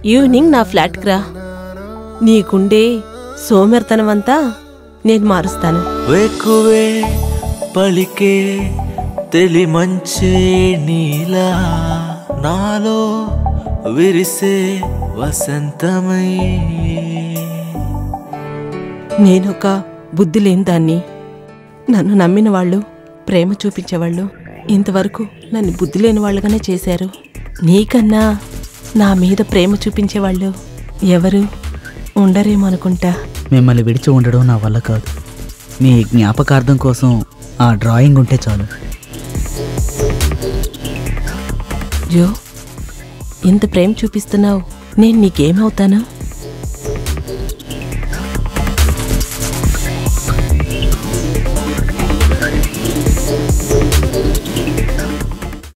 evening నా ఫ్లాట్కి రా నీకుండే సోమెర్తనమంతా నేను మారుస్తాను వేకువే పలికే తెలి మంచే నీలా నాలో విరిసే వసంతమై నేనొక బుద్ధి లేని దాన్ని నన్ను నమ్మిన వాళ్ళు ప్రేమ చూపించేవాళ్ళు ఇంతవరకు నన్ను బుద్ధి లేని వాళ్ళుగానే చేశారు నీకన్నా నా మీద ప్రేమ చూపించేవాళ్ళు ఎవరు ఉండరేమో అనుకుంటా మిమ్మల్ని విడిచి ఉండడం నా వల్ల కాదు మీ జ్ఞాపకార్థం కోసం ఆ డ్రాయింగ్ ఉంటే చాలు జో ఇంత ప్రేమ చూపిస్తున్నావు నేను నీకేమవుతాను